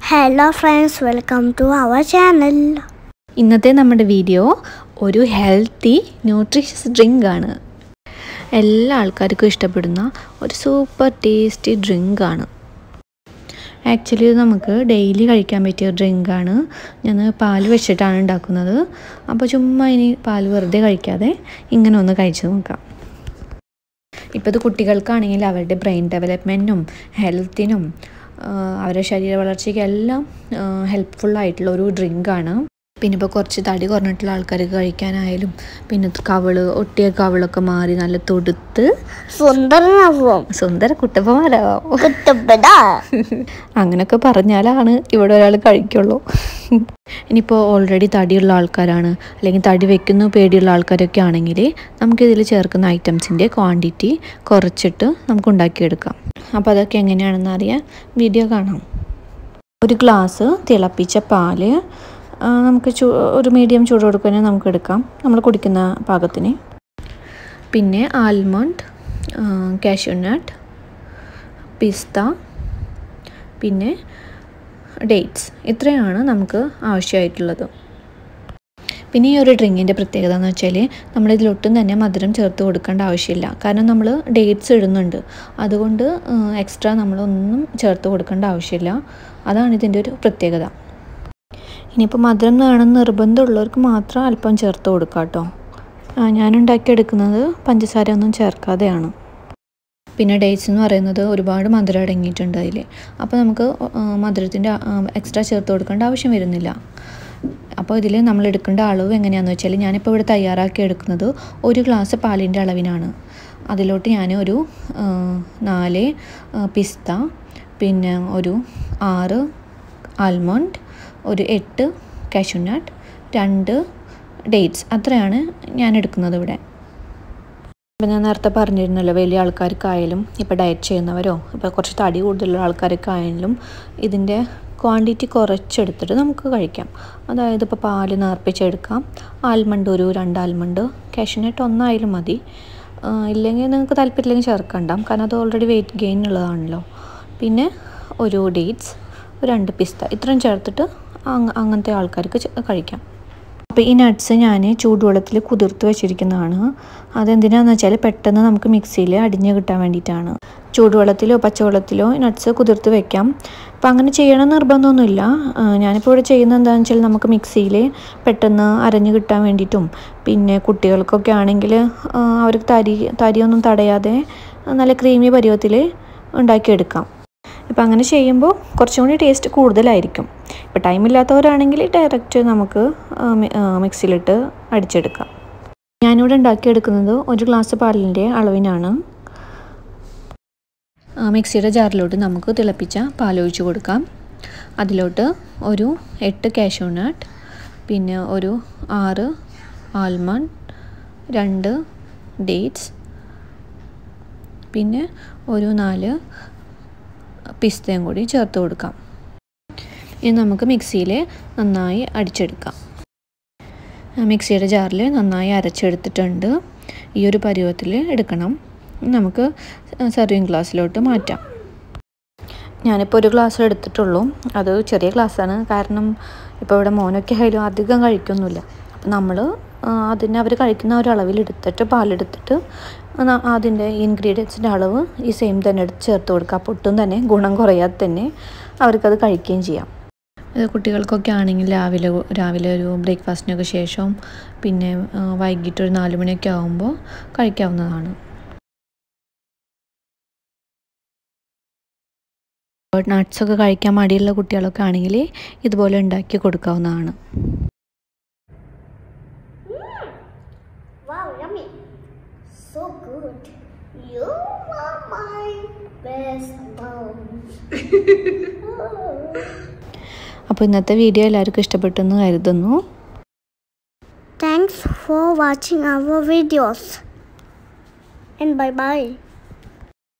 Hello friends welcome to our channel ഇന്നത്തെ നമ്മുടെ video ഒരു ഹെൽത്തി ന്യൂട്രീഷ്യസ് ഡ്രിങ്ക് ആണ് എല്ലാ ആൾക്കാർക്കും ഇഷ്ടപ്പെടുന്ന ഒരു സൂപ്പർ ടേസ്റ്റി ഡ്രിങ്ക് ആണ് ആക്ച്വലി ഇത് നമുക്ക് ഡെയിലി കഴിക്കാൻ പറ്റിയ ഡ്രിങ്ക് ആണ് ഞാൻ പാൽ വെച്ചിട്ടാണ് ഉണ്ടാക്കുന്നത് അപ്പോൾ ചുമ്മാ ഇനി പാൽ വെറുതെ കഴിക്കാതെ ഇങ്ങനെ ഒന്ന് കഴിച്ചു നോക്കാം ഇപ്പോൾ ഇത് കുട്ടികൾക്കാണെങ്കിൽ അവരുടെ ബ്രെയിൻ ഡെവലപ്മെൻറ്റിനും ഹെൽത്തിനും അവരുടെ ശരീര വളർച്ചയ്ക്കും എല്ലാം ഹെൽപ്ഫുൾ ആയിട്ടുള്ള ഒരു ഡ്രിങ്കാണ് പിന്നെ ഇപ്പോൾ കുറച്ച് തടി കുറഞ്ഞിട്ടുള്ള ആൾക്കാർക്ക് കഴിക്കാനായാലും പിന്നെ കവിള് ഒട്ടിയ കവിളൊക്കെ മാറി നല്ല തൊടുത്ത് സുന്ദരനാവും സുന്ദര കുട്ടപ്പന്മാരാവും കുട്ടപ്പനാ അങ്ങനെയൊക്കെ പറഞ്ഞാലാണ് ഇവിടെ ഒരാൾ കഴിക്കുള്ളൂ ഇനിയിപ്പോൾ ഓൾറെഡി തടിയുള്ള ആൾക്കാരാണ് അല്ലെങ്കിൽ തടി വെക്കുന്നു പേടിയുള്ള ആൾക്കാരൊക്കെ ആണെങ്കിൽ നമുക്കിതിൽ ചേർക്കുന്ന ഐറ്റംസിൻ്റെ ക്വാണ്ടിറ്റി കുറച്ചിട്ട് നമുക്ക് ഉണ്ടാക്കിയെടുക്കാം അപ്പോൾ അതൊക്കെ എങ്ങനെയാണെന്ന് അറിയാൻ വീഡിയോ കാണാം ഒരു ഗ്ലാസ് തിളപ്പിച്ച പാല് ആ, നമുക്ക് ചൂ ഒരു മീഡിയം ചൂട് കൊടുക്കുവാനെ നമുക്ക് എടുക്കാം നമ്മൾ കുടിക്കുന്ന പാകത്തിന് പിന്നെ ആൽമണ്ട് കാഷ്യൂനട്ട് പിസ്ത പിന്നെ ഡേറ്റ്സ് ഇത്രയാണ് നമുക്ക് ആവശ്യമായിട്ടുള്ളത് പിന്നെ ഈ ഒരു ഡ്രിങ്കിൻ്റെ പ്രത്യേകത എന്ന് വെച്ചാൽ നമ്മളിതിലൊട്ടും തന്നെ മധുരം ചേർത്ത് കൊടുക്കേണ്ട ആവശ്യമില്ല കാരണം നമ്മൾ ഡേറ്റ്സ് ഇടുന്നുണ്ട് അതുകൊണ്ട് എക്സ്ട്രാ നമ്മളൊന്നും ചേർത്ത് കൊടുക്കേണ്ട ആവശ്യമില്ല അതാണ് ഇതിൻ്റെ ഒരു പ്രത്യേകത ഇനിയിപ്പോൾ മധുരം വേണമെന്ന് നിർബന്ധമുള്ളവർക്ക് മാത്രം അല്പം ചേർത്ത് കൊടുക്കാം കേട്ടോ ഞാൻ ഉണ്ടാക്കിയെടുക്കുന്നത് പഞ്ചസാര ഒന്നും ചേർക്കാതെയാണ് പിന്നെ ഡേറ്റ്സ് എന്ന് പറയുന്നത് ഒരുപാട് മധുരം അടങ്ങിയിട്ടുണ്ട് അതിൽ അപ്പോൾ നമുക്ക് മധുരത്തിൻ്റെ എക്സ്ട്രാ ചേർത്ത് കൊടുക്കേണ്ട ആവശ്യം വരുന്നില്ല അപ്പോൾ ഇതിൽ നമ്മൾ എടുക്കേണ്ട അളവ് എങ്ങനെയാണെന്ന് വെച്ചാൽ ഞാനിപ്പോൾ ഇവിടെ തയ്യാറാക്കി എടുക്കുന്നത് ഒരു ഗ്ലാസ് പാലിൻ്റെ അളവിനാണ് അതിലോട്ട് ഞാൻ ഒരു ആ, നാല് ആ, പിസ്ത പിന്നെ ഒരു ആറ് ആൽമണ്ട് ഒരു എട്ട് കാഷ്യൂനട്ട് രണ്ട് ഡേറ്റ്സ് അത്രയാണ് ഞാൻ എടുക്കുന്നത് ഇവിടെ ഇപ്പം ഞാൻ നേരത്തെ പറഞ്ഞിരുന്നല്ലോ വലിയ ആൾക്കാർക്കായാലും ഇപ്പോൾ ഡയറ്റ് ചെയ്യുന്നവരോ ഇപ്പോൾ കുറച്ച് തടി കൂടുതലുള്ള ആൾക്കാരൊക്കെ ആയാലും ഇതിൻ്റെ ക്വാണ്ടിറ്റി കുറച്ചെടുത്തിട്ട് നമുക്ക് കഴിക്കാം അതായത് ഇപ്പോൾ പാല് നേർപ്പിച്ചെടുക്കാം ആൽമണ്ട് ഒരു രണ്ട് ആൽമണ്ട് കാഷ്യൂനട്ട് ഒന്നായാലും മതി ആ, ഇല്ലെങ്കിൽ നിങ്ങൾക്ക് താല്പര്യമില്ലെങ്കിൽ ചേർക്കണ്ട കാരണം അത് ഓൾറെഡി വെയിറ്റ് ഗെയിൻ ഉള്ളതാണല്ലോ പിന്നെ ഒരു ഡേറ്റ്സ് രണ്ട് പിസ്ത ഇത്രയും ചേർത്തിട്ട് അങ്ങ- അങ്ങനത്തെ ആൾക്കാർക്ക് ചെ- കഴിക്കാം അപ്പോൾ ഈ നട്ട്സ് ഞാൻ ചൂടുവെള്ളത്തിൽ കുതിർത്ത് വെച്ചിരിക്കുന്നതാണ് അതെന്തിനാന്ന് വെച്ചാൽ പെട്ടെന്ന് നമുക്ക് മിക്സിയിൽ അടിഞ്ഞ് കിട്ടാൻ വേണ്ടിയിട്ടാണ് ചൂടുവെള്ളത്തിലോ പച്ചവെള്ളത്തിലോ നട്ട്സ് കുതിർത്ത് വെക്കാം അപ്പോൾ അങ്ങനെ ചെയ്യണം നിർബന്ധമൊന്നുമില്ല ആ, ഞാനിപ്പോൾ ഇവിടെ ചെയ്യുന്നത് എന്താണെന്ന് വെച്ചാൽ നമുക്ക് മിക്സിയിൽ പെട്ടെന്ന് അരഞ്ഞ് കിട്ടാൻ വേണ്ടിയിട്ടും പിന്നെ കുട്ടികൾക്കൊക്കെ ആണെങ്കിൽ ആ, അവർക്ക് തരി തരിയൊന്നും തടയാതെ നല്ല ക്രീമി പരുവത്തിൽ ഉണ്ടാക്കിയെടുക്കാം ഇപ്പം അങ്ങനെ ചെയ്യുമ്പോൾ കുറച്ചും കൂടി ടേസ്റ്റ് കൂടുതലായിരിക്കും ഇപ്പോൾ ടൈമില്ലാത്തവരാണെങ്കിൽ ഡയറക്റ്റ് നമുക്ക് ആ, മി- ആ, മിക്സിയിലിട്ട് അടിച്ചെടുക്കാം ഞാനിവിടെ ഉണ്ടാക്കിയെടുക്കുന്നത് ഒരു ഗ്ലാസ് പാലിൻ്റെ അളവിനാണ് ആ, മിക്സിയുടെ ജാറിലോട്ട് നമുക്ക് തിളപ്പിച്ച പാലൊഴിച്ച് കൊടുക്കാം അതിലോട്ട് ഒരു എട്ട് കാഷ്യൂനട്ട് പിന്നെ ഒരു ആറ് ആൽമണ്ട് രണ്ട് ഡേറ്റ്സ് പിന്നെ ഒരു നാല് പിസ്തയും കൂടി ചേർത്ത് കൊടുക്കാം ഇനി നമുക്ക് മിക്സിയിൽ നന്നായി അടിച്ചെടുക്കാം ആ, മിക്സിയുടെ ജാറിൽ നന്നായി അരച്ചെടുത്തിട്ടുണ്ട് ഈ ഒരു പരുവത്തിൽ എടുക്കണം നമുക്ക് സെർവിങ് ഗ്ലാസ്സിലോട്ട് മാറ്റാം ഞാനിപ്പോൾ ഒരു ഗ്ലാസ് എടുത്തിട്ടുള്ളൂ അത് ചെറിയ ഗ്ലാസ്സാണ് കാരണം ഇപ്പോൾ ഇവിടെ മോനൊക്കെ ആയാലും അധികം കഴിക്കൊന്നുമില്ല അപ്പം നമ്മൾ അതിനെ അവർ കഴിക്കുന്ന ഒരു അളവിൽ എടുത്തിട്ട് പാലെടുത്തിട്ട് ന- അതിൻ്റെ ഇൻഗ്രീഡിയൻസിൻ്റെ അളവ് ഈ സെയിം തന്നെ എടുത്ത് ചേർത്ത് കൊടുക്കുക അപ്പോൾ ഒട്ടും തന്നെ ഗുണം കുറയാതെ തന്നെ അവർക്കത് കഴിക്കുകയും ചെയ്യാം ഇത് കുട്ടികൾക്കൊക്കെ ആണെങ്കിൽ രാവിലെ രാവിലെ ഒരു ബ്രേക്ക്ഫാസ്റ്റിനൊക്കെ ശേഷം പിന്നെ ആ, വൈകിട്ട് ഒരു നാല് മണിയൊക്കെ ആകുമ്പോൾ കഴിക്കാവുന്നതാണ് നട്ട്സ് ഒക്കെ കഴിക്കാൻ മടിയുള്ള കുട്ടികളൊക്കെ ആണെങ്കിൽ ഇതുപോലെ ഉണ്ടാക്കി കൊടുക്കാവുന്നതാണ് Wow, yummy. So good. You are my best mom. അപ്പോൾ ഇന്നത്തെ വീഡിയോ എല്ലാവർക്കും ഇഷ്ടപ്പെട്ടെന്ന് കരുതുന്നു Thanks for watching our videos. And bye bye.